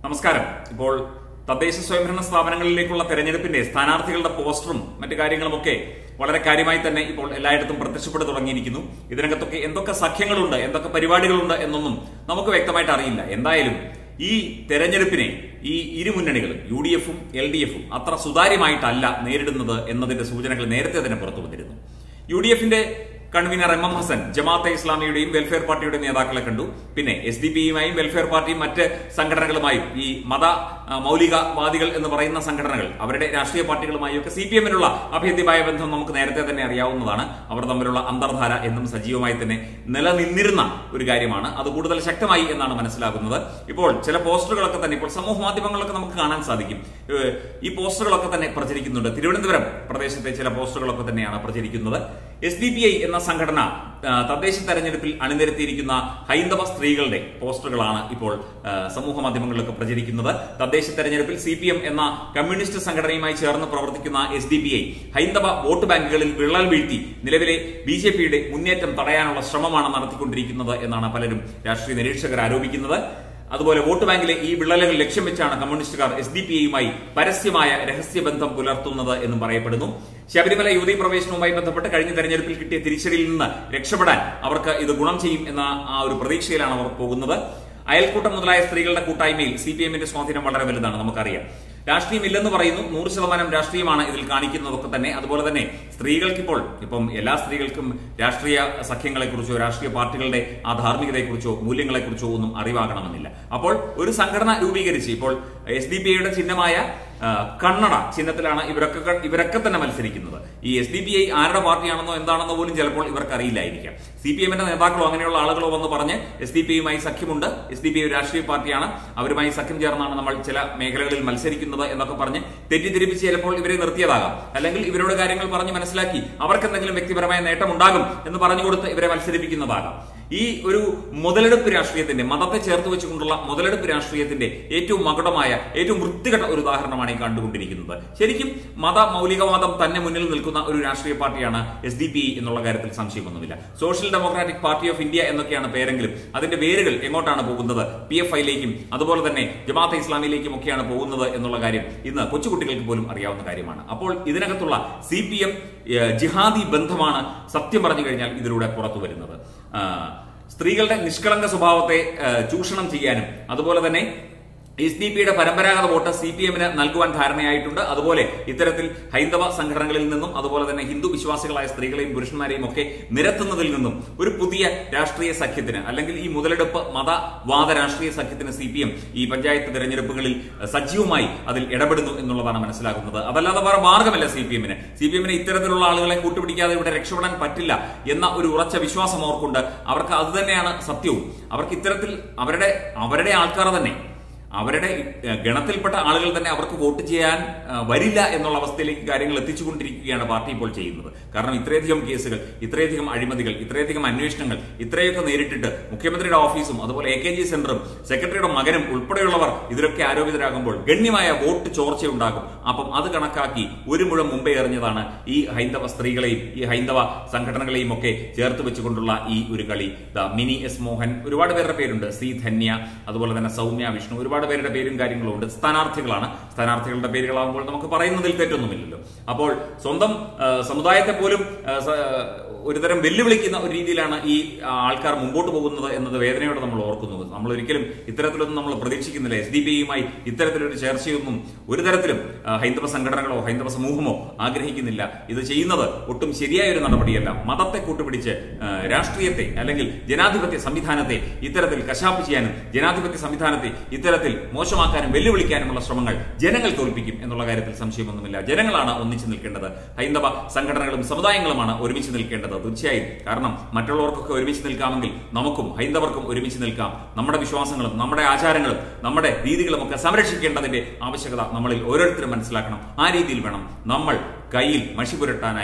നമസ്കാരം ഇപ്പോൾ തദ്ദേശ സ്വയംഭരണ സ്ഥാപനങ്ങളിലേക്കുള്ള തെരഞ്ഞെടുപ്പിന്റെ സ്ഥാനാർത്ഥികളുടെ പോസ്റ്ററും മറ്റു കാര്യങ്ങളുമൊക്കെ വളരെ കാര്യമായി തന്നെ ഇപ്പോൾ എല്ലായിടത്തും പ്രത്യക്ഷപ്പെട്ടു തുടങ്ങിയിരിക്കുന്നു ഇതിനകത്തൊക്കെ എന്തൊക്കെ സഖ്യങ്ങളുണ്ട് എന്തൊക്കെ പരിപാടികളുണ്ട് എന്നൊന്നും നമുക്ക് വ്യക്തമായിട്ട് അറിയില്ല എന്തായാലും ഈ തെരഞ്ഞെടുപ്പിനെ ഈ ഇരുമുന്നണികളും യു ഡി എഫും എൽ ഡി എഫും അത്ര സുതാര്യമായിട്ടല്ല നേരിടുന്നത് എന്നതിന്റെ സൂചനകൾ നേരത്തെ തന്നെ പുറത്തു വന്നിരുന്നു യു ഡി എഫിന്റെ കൺവീനർ എം എം ഹസൻ ജമാഅത്തെ ഇസ്ലാമിയുടെയും വെൽഫെയർ പാർട്ടിയുടെയും നേതാക്കളെ കണ്ടു പിന്നെ എസ് ഡി പിയുമായും വെൽഫെയർ പാർട്ടിയും മറ്റ് സംഘടനകളുമായും ഈ മത ആ, മൗലികവാദികൾ എന്ന് പറയുന്ന സംഘടനകൾ അവരുടെ രാഷ്ട്രീയ പാർട്ടികളുമായും ഒക്കെ സി പി എമ്മിനുള്ള അഭേദ്യമായ ബന്ധം നമുക്ക് നേരത്തെ തന്നെ അറിയാവുന്നതാണ് അവർ തമ്മിലുള്ള അന്തർധാര എന്നും സജീവമായി തന്നെ നിലനിന്നിരുന്ന ഒരു കാര്യമാണ് അത് കൂടുതൽ ശക്തമായി എന്നാണ് മനസ്സിലാകുന്നത് ഇപ്പോൾ ചില പോസ്റ്ററുകളൊക്കെ തന്നെ ഇപ്പോൾ സമൂഹ മാധ്യമങ്ങളിലൊക്കെ നമുക്ക് കാണാൻ സാധിക്കും ഏഹ് ഈ പോസ്റ്ററുകളൊക്കെ തന്നെ പ്രചരിക്കുന്നുണ്ട് തിരുവനന്തപുരം പ്രദേശത്തെ ചില പോസ്റ്ററുകളൊക്കെ തന്നെയാണ് പ്രചരിക്കുന്നത് എസ് ഡി പി ഐ എന്ന സംഘടന ആ, തദ്ദേശ തെരഞ്ഞെടുപ്പിൽ അണിനിരത്തിയിരിക്കുന്ന ഹൈന്ദവ സ്ത്രീകളുടെ പോസ്റ്ററുകളാണ് ഇപ്പോൾ ആ, സമൂഹ മാധ്യമങ്ങളിലൊക്കെ പ്രചരിക്കുന്നത് തദ്ദേശ തെരഞ്ഞെടുപ്പിൽ സി പി എം എന്ന കമ്മ്യൂണിസ്റ്റ് സംഘടനയുമായി ചേർന്ന് പ്രവർത്തിക്കുന്ന എസ് ഡി പി ഐ ഹൈന്ദവ വോട്ട് ബാങ്കുകളിൽ വിള്ളൽ വീഴ്ത്തി നിലവിലെ ബി ജെ പിയുടെ മുന്നേറ്റം തടയാനുള്ള ശ്രമമാണ് നടത്തിക്കൊണ്ടിരിക്കുന്നത് എന്നാണ് പലരും രാഷ്ട്രീയ നിരീക്ഷകർ ആരോപിക്കുന്നത് അതുപോലെ വോട്ട് ബാങ്കിലെ ഈ വിള്ളലുകൾ ലക്ഷ്യം വെച്ചാണ് കമ്മ്യൂണിസ്റ്റുകാർ എസ് ഡി പി ഐയുമായി പരസ്യമായ രഹസ്യബന്ധം പുലർത്തുന്നത് എന്നും പറയപ്പെടുന്നു ശബരിമല യുവതീ പ്രവേശനവുമായി ബന്ധപ്പെട്ട് കഴിഞ്ഞ തെരഞ്ഞെടുപ്പിൽ കിട്ടിയ തിരിച്ചടിയിൽ നിന്ന് രക്ഷപ്പെടാൻ അവർക്ക് ഇത് ഗുണം ചെയ്യും എന്ന ആ ഒരു പ്രതീക്ഷയിലാണ് അവർ പോകുന്നത് അയൽക്കൂട്ടം മുതലായ സ്ത്രീകളുടെ കൂട്ടായ്മയിൽ സി പി എമ്മിന്റെ സ്വാധീനം വളരെ വലുതാണ് നമുക്കറിയാം രാഷ്ട്രീയം ഇല്ലെന്ന് പറയുന്നു നൂറ് ശതമാനം രാഷ്ട്രീയമാണ് ഇതിൽ കാണിക്കുന്നതൊക്കെ തന്നെ അതുപോലെ തന്നെ സ്ത്രീകൾക്കിപ്പോൾ ഇപ്പം എല്ലാ സ്ത്രീകൾക്കും രാഷ്ട്രീയ സഖ്യങ്ങളെക്കുറിച്ചോ രാഷ്ട്രീയ പാർട്ടികളുടെ ആ ധാർമ്മികതയെക്കുറിച്ചോ മൂല്യങ്ങളെക്കുറിച്ചോ ഒന്നും അറിവാകണമെന്നില്ല അപ്പോൾ ഒരു സംഘടന രൂപീകരിച്ച് ഇപ്പോൾ എസ് ഡി പി ഐയുടെ ചിഹ്നമായ ആ, കണ്ണട ചിഹ്നത്തിലാണ് ഇവരൊക്കെ ഇവരൊക്കെ തന്നെ മത്സരിക്കുന്നത് ഈ എസ് ഡി പി ഐ ആരുടെ പാർട്ടിയാണെന്നോ എന്താണെന്നോ പോലും ചിലപ്പോൾ ഇവർക്ക് അറിയില്ലായിരിക്കാം സി പി എമ്മിന്റെ നേതാക്കളോ അങ്ങനെയുള്ള ആളുകളോ വന്ന് പറഞ്ഞ് എസ് ഡി പി ഐയുമായി സഖ്യമുണ്ട് എസ് ഡി പി ഐ ഒരു രാഷ്ട്രീയ പാർട്ടിയാണ് അവരുമായി സഖ്യം ചേർന്നാണ് നമ്മൾ ചില മേഖലകളിൽ മത്സരിക്കുന്നത് എന്നൊക്കെ പറഞ്ഞ് തെറ്റിദ്ധരിപ്പിച്ച് ചിലപ്പോൾ ഇവരെ നിർത്തിയതാകാം അല്ലെങ്കിൽ ഇവരോട് കാര്യങ്ങൾ പറഞ്ഞ് മനസ്സിലാക്കി അവർക്ക് എന്തെങ്കിലും വ്യക്തിപരമായ നേട്ടം ഉണ്ടാകും എന്ന് പറഞ്ഞു കൊടുത്ത് ഇവരെ മത്സരിപ്പിക്കുന്നതാകാം ഈ ഒരു മുതലെടുപ്പ് രാഷ്ട്രീയത്തിന്റെ മതത്തെ ചേർത്ത് വെച്ചുകൊണ്ടുള്ള മുതലെടുപ്പ് രാഷ്ട്രീയത്തിന്റെ ഏറ്റവും മകുടമായ ഏറ്റവും വൃത്തികെട്ട ഒരു ഉദാഹരണമാണ് ഈ കണ്ടുകൊണ്ടിരിക്കുന്നത് ശരിക്കും മത മൗലികവാദം തന്നെ മുന്നിൽ നിൽക്കുന്ന ഒരു രാഷ്ട്രീയ പാർട്ടിയാണ് എസ് ഡി പി എന്നുള്ള കാര്യത്തിൽ സംശയമൊന്നുമില്ല social democratic party of India എന്നൊക്കെയാണ് പേരെങ്കിലും അതിന്റെ വേരുകൾ എങ്ങോട്ടാണ് പോകുന്നത് പി എഫ് ഐയിലേക്കും അതുപോലെ തന്നെ ജമാഅത്തെ ഇസ്ലാമിലേക്കും ഒക്കെയാണ് പോകുന്നത് എന്നുള്ള കാര്യം ഇന്ന് കൊച്ചുകുട്ടികൾക്ക് പോലും അറിയാവുന്ന കാര്യമാണ് അപ്പോൾ ഇതിനകത്തുള്ള സി പി എം ജിഹാദി ബന്ധമാണ് സത്യം പറഞ്ഞു കഴിഞ്ഞാൽ ഇതിലൂടെ പുറത്തു വരുന്നത് ആ, സ്ത്രീകളുടെ നിഷ്കളങ്ക സ്വഭാവത്തെ ആ, ചൂഷണം ചെയ്യാനും അതുപോലെ തന്നെ എസ് ഡി പിയുടെ പരമ്പരാഗത വോട്ട് സി പി എമ്മിന് നൽകുവാൻ ധാരണയായിട്ടുണ്ട് അതുപോലെ ഇത്തരത്തിൽ ഹൈന്ദവ സംഘടനകളിൽ നിന്നും അതുപോലെ തന്നെ ഹിന്ദു വിശ്വാസികളായ സ്ത്രീകളെയും പുരുഷന്മാരെയും ഒക്കെ നിരത്തുന്നതിൽ നിന്നും ഒരു പുതിയ രാഷ്ട്രീയ സഖ്യത്തിന് അല്ലെങ്കിൽ ഈ മുതലെടുപ്പ് മതവാദ രാഷ്ട്രീയ സഖ്യത്തിന് സി പി എം ഈ പഞ്ചായത്ത് തെരഞ്ഞെടുപ്പുകളിൽ അഹ്, സജീവമായി അതിൽ ഇടപെടുന്നു എന്നുള്ളതാണ് മനസ്സിലാക്കുന്നത് അതല്ലാതെ വേറെ മാർഗമല്ല സി പി എമ്മിന് സി പി എമ്മിന് ഇത്തരത്തിലുള്ള ആളുകളെ കൂട്ടുപിടിക്കാതെ ഇവിടെ രക്ഷപ്പെടാൻ പറ്റില്ല എന്ന ഒരു ഉറച്ച വിശ്വാസം അവർക്കുണ്ട് അവർക്ക് അത് തന്നെയാണ് സത്യവും അവർക്ക് ഇത്തരത്തിൽ അവരുടെ അവരുടെ ആൾക്കാർ തന്നെ അവരുടെ ഏഹ്, ഗണത്തിൽപ്പെട്ട ആളുകൾ തന്നെ അവർക്ക് വോട്ട് ചെയ്യാൻ ഏഹ്, വരില്ല എന്നുള്ള അവസ്ഥയിലേക്ക് കാര്യങ്ങൾ എത്തിച്ചുകൊണ്ടിരിക്കുകയാണ് പാർട്ടി ഇപ്പോൾ ചെയ്യുന്നത് കാരണം ഇത്രയധികം കേസുകൾ ഇത്രയധികം അഴിമതികൾ ഇത്രയധികം അന്വേഷണങ്ങൾ ഇത്രയൊക്കെ നേരിട്ടിട്ട് മുഖ്യമന്ത്രിയുടെ ഓഫീസും അതുപോലെ എ കെ ജി സെന്ററും സെക്രട്ടറിയുടെ മകനും ഉൾപ്പെടെയുള്ളവർ ഇതിലൊക്കെ ആരോപിതരാകുമ്പോൾ ഗണ്യമായ വോട്ട് ചോർച്ചയുണ്ടാകും അപ്പം അത് കണക്കാക്കി ഒരു മുഴം മുമ്പേ എറിഞ്ഞതാണ് ഈ ഹൈന്ദവ സ്ത്രീകളെയും ഈ ഹൈന്ദവ സംഘടനകളെയും ഒക്കെ ചേർത്ത് വെച്ചുകൊണ്ടുള്ള ഈ ഒരു കളി ദാ മിനി എസ് മോഹൻ ഒരുപാട് പേരുടെ പേരുണ്ട് സി ധന്യ അതുപോലെ തന്നെ സൗമ്യ വിഷ്ണു ഒരുപാട് പേരുടെ പേരും കാര്യങ്ങളും ഉണ്ട് സ്ഥാനാർത്ഥികളാണ് സ്ഥാനാർത്ഥികളുടെ പേരുകളാകുമ്പോൾ നമുക്ക് പറയുന്നതിൽ തെറ്റൊന്നുമില്ലല്ലോ അപ്പോൾ സ്വന്തം ആ, സമുദായത്തെ പോലും ആ, സ- ഒരുതരം വെല്ലുവിളിക്കുന്ന ഒരു രീതിയിലാണ് ഈ ആ, ആൾക്കാർ മുമ്പോട്ട് പോകുന്നത് എന്നത് വേദനയോടെ നമ്മൾ ഓർക്കുന്നു നമ്മൾ ഒരിക്കലും ഇത്തരത്തിലൊന്നും നമ്മൾ പ്രതീക്ഷിക്കുന്നില്ല എസ് ഡി പി യുമായി ഇത്തരത്തിലൊരു ചർച്ചയൊന്നും ഒരു തരത്തിലും ആ, ഹൈന്ദവ സംഘടനകളോ ഹൈന്ദവ സമൂഹമോ ആഗ്രഹിക്കുന്നില്ല ഇത് ചെയ്യുന്നത് ഒട്ടും ശരിയായ ഒരു നടപടിയല്ല മതത്തെ കൂട്ടുപിടിച്ച് ആ, രാഷ്ട്രീയത്തെ അല്ലെങ്കിൽ ജനാധിപത്യ സംവിധാനത്തെ ഇത്തരത്തിൽ കശാപ്പ് ചെയ്യാനും ജനാധിപത്യ സംവിധാനത്തെ ഇത്തരത്തിൽ മോശമാക്കാനും വെല്ലുവിളിക്കാനുമുള്ള ശ്രമങ്ങൾ ജനങ്ങൾ തോൽപ്പിക്കും എന്നുള്ള കാര്യത്തിൽ സംശയമൊന്നുമില്ല ജനങ്ങളാണ് ഒന്നിച്ചു നിൽക്കേണ്ടത് ഹൈന്ദവ സംഘടനകളും സമുദായങ്ങളുമാണ് ഒരുമിച്ച് നിൽക്കേണ്ടത് തീർച്ചയായും കാരണം മറ്റുള്ളവർക്കൊക്കെ ഒരുമിച്ച് നിൽക്കാമെങ്കിൽ നമുക്കും ഹൈന്ദവർക്കും ഒരുമിച്ച് നിൽക്കാം നമ്മുടെ വിശ്വാസങ്ങളും നമ്മുടെ ആചാരങ്ങളും നമ്മുടെ രീതികളും ഒക്കെ സംരക്ഷിക്കേണ്ടതിന്റെ ആവശ്യകത നമ്മളിൽ ഓരോരുത്തരും മനസ്സിലാക്കണം ആ രീതിയിൽ വേണം നമ്മൾ കയ്യിൽ മഷി പുരട്ടാനായി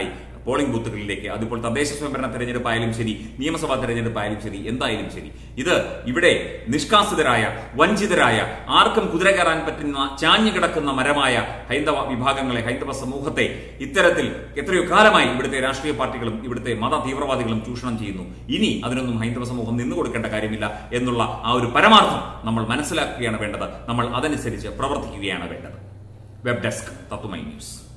പോളിംഗ് ബൂത്തുകളിലേക്ക് അതിപ്പോൾ തദ്ദേശ സ്വയംഭരണ തെരഞ്ഞെടുപ്പായാലും ശരി നിയമസഭാ തെരഞ്ഞെടുപ്പായാലും ശരി എന്തായാലും ശരി ഇത് ഇവിടെ നിഷ്കാസിതരായ വഞ്ചിതരായ ആർക്കും കുതിര കയറാൻ പറ്റുന്ന ചാഞ്ഞു കിടക്കുന്ന മരമായ ഹൈന്ദവ വിഭാഗങ്ങളെ ഹൈന്ദവ സമൂഹത്തെ ഇത്തരത്തിൽ എത്രയോ കാലമായി ഇവിടുത്തെ രാഷ്ട്രീയ പാർട്ടികളും ഇവിടുത്തെ മത തീവ്രവാദികളും ചൂഷണം ചെയ്യുന്നു ഇനി അതിനൊന്നും ഹൈന്ദവ സമൂഹം നിന്നു കൊടുക്കേണ്ട കാര്യമില്ല എന്നുള്ള ആ ഒരു പരമാർത്ഥം നമ്മൾ മനസ്സിലാക്കുകയാണ് വേണ്ടത് നമ്മൾ അതനുസരിച്ച് പ്രവർത്തിക്കുകയാണ് വേണ്ടത് വെബ് ഡെസ്ക് തത്തുമൈ ന്യൂസ്